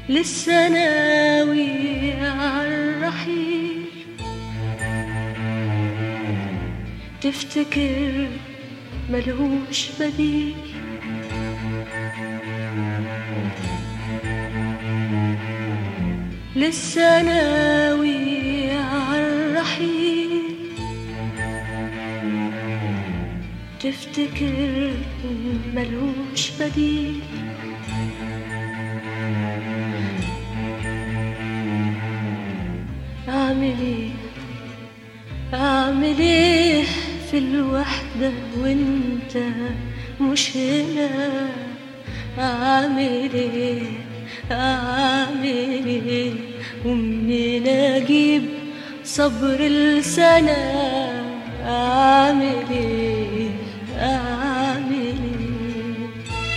لسه ناوي عالرحيل تفتكر ملهوش بديل لسه ناوي عالرحيل تفتكر ملهوش بديل أعمل إيه أعمل إيه في الوحدة وأنت مش هنا أعمل إيه أعمل إيه ومنين أجيب صبر السنة أعمل إيه أعمل إيه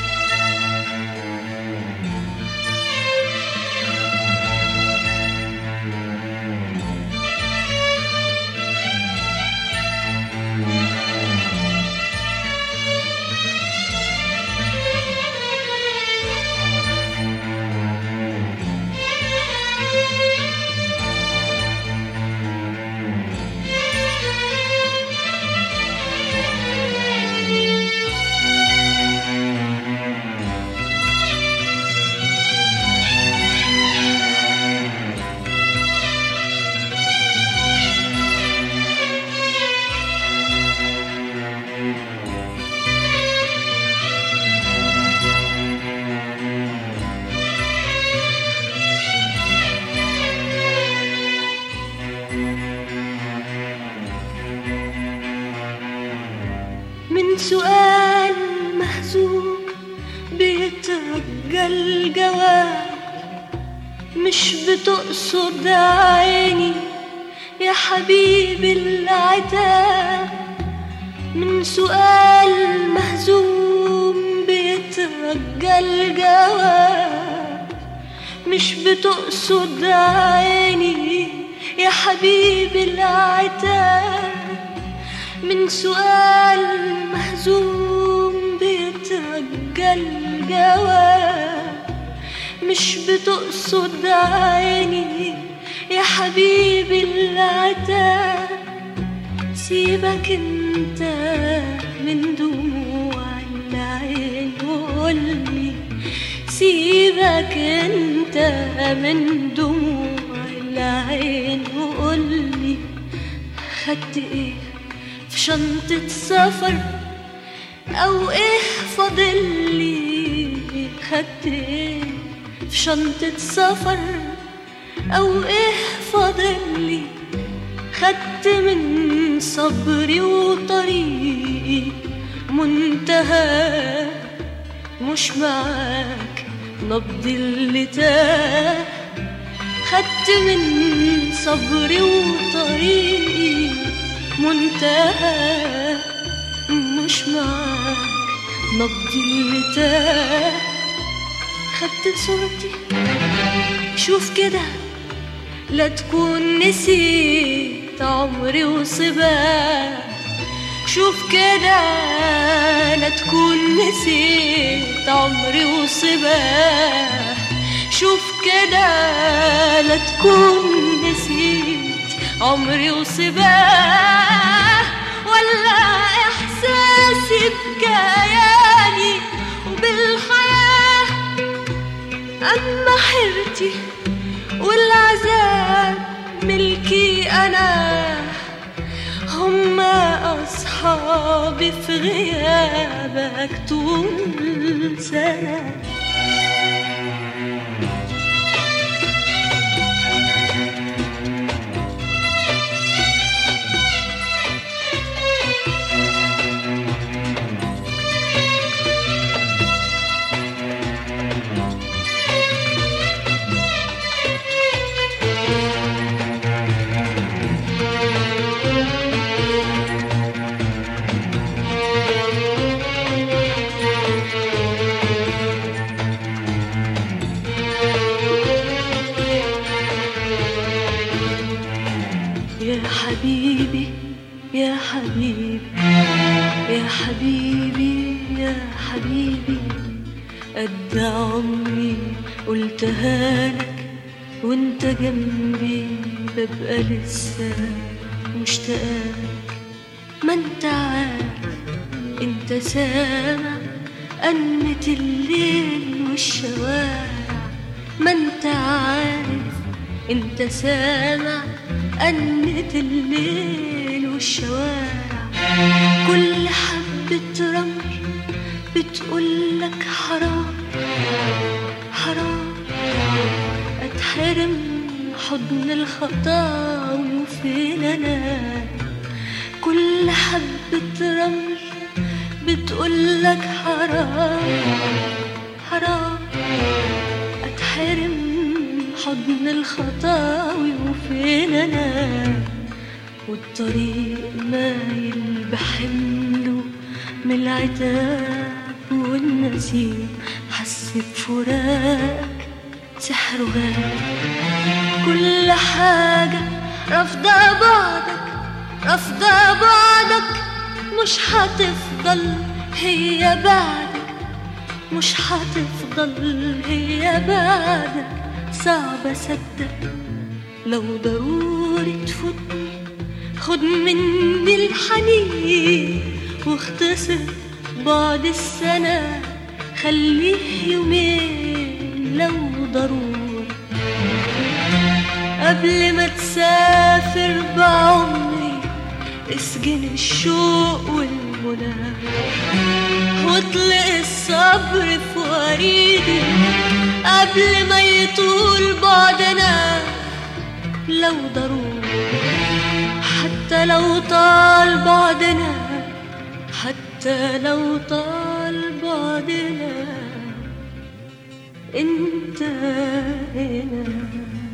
من سؤال مهزوم بيترجى الجواب مش بتقصد عيني يا حبيبي العتاب من سؤال مهزوم بيترجى الجواب مش بتقصد عيني يا حبيبي العتاب من سؤال مهزوم بيترجى الجواب مش بتقصد عيني يا حبيبي العتاب سيبك انت من دموع العين وقولي سيبك انت من دموع العين وقولي خدت ايه في شنطة سفر أو إيه فاضلي خدت إيه في شنطة سفر أو إيه فاضلي خدت من صبري وطريقي منتهى مش معاك نبض اللي تاه خدت من صبري وطريقي منتهى مش معاك نبض اللي تاه خدت صورتي شوف كده لا تكون نسيت عمري وصباه شوف كده لا تكون نسيت عمري وصباه شوف كده لا تكون نسيت عمري وصباه ولا احساسي بكياني وبالحياه اما حيرتي والعذاب ملكي انا هما اصحابي في غيابك طول سنه يا حبيبي يا حبيبي يا حبيبي يا حبيبي قد عمري قلتها لك وانت جنبي ببقى لسه مشتاقك ما انت عارف انت سامع أنة الليل والشوارع ما انت عارف انت سامع أنة الليل والشوارع كل حبة رمل بتقولك حرام حرام أتحرم حضن الخطاوي وفين أنا كل حبة رمل بتقولك حرام حرام أتحرم حضن الخطاوي وفين أنا والطريق مايل بحمله من العتاب والنسيم حس بفراقك سحره غاب كل حاجة رافضة بعدك رافضة بعدك مش هتفضل هي بعدك مش هتفضل هي بعدك صعب اصدق لو ضروري تفوتني خد مني الحنين واختصر بعد السنة خليه يومين لو ضروري قبل ما تسافر بعمري اسجن الشوق والمنى واطلق الصبر في وريدي قبل ما يطول بعدنا لو ضروري حتى لو طال بعدنا حتى لو طال بعدنا انت هنا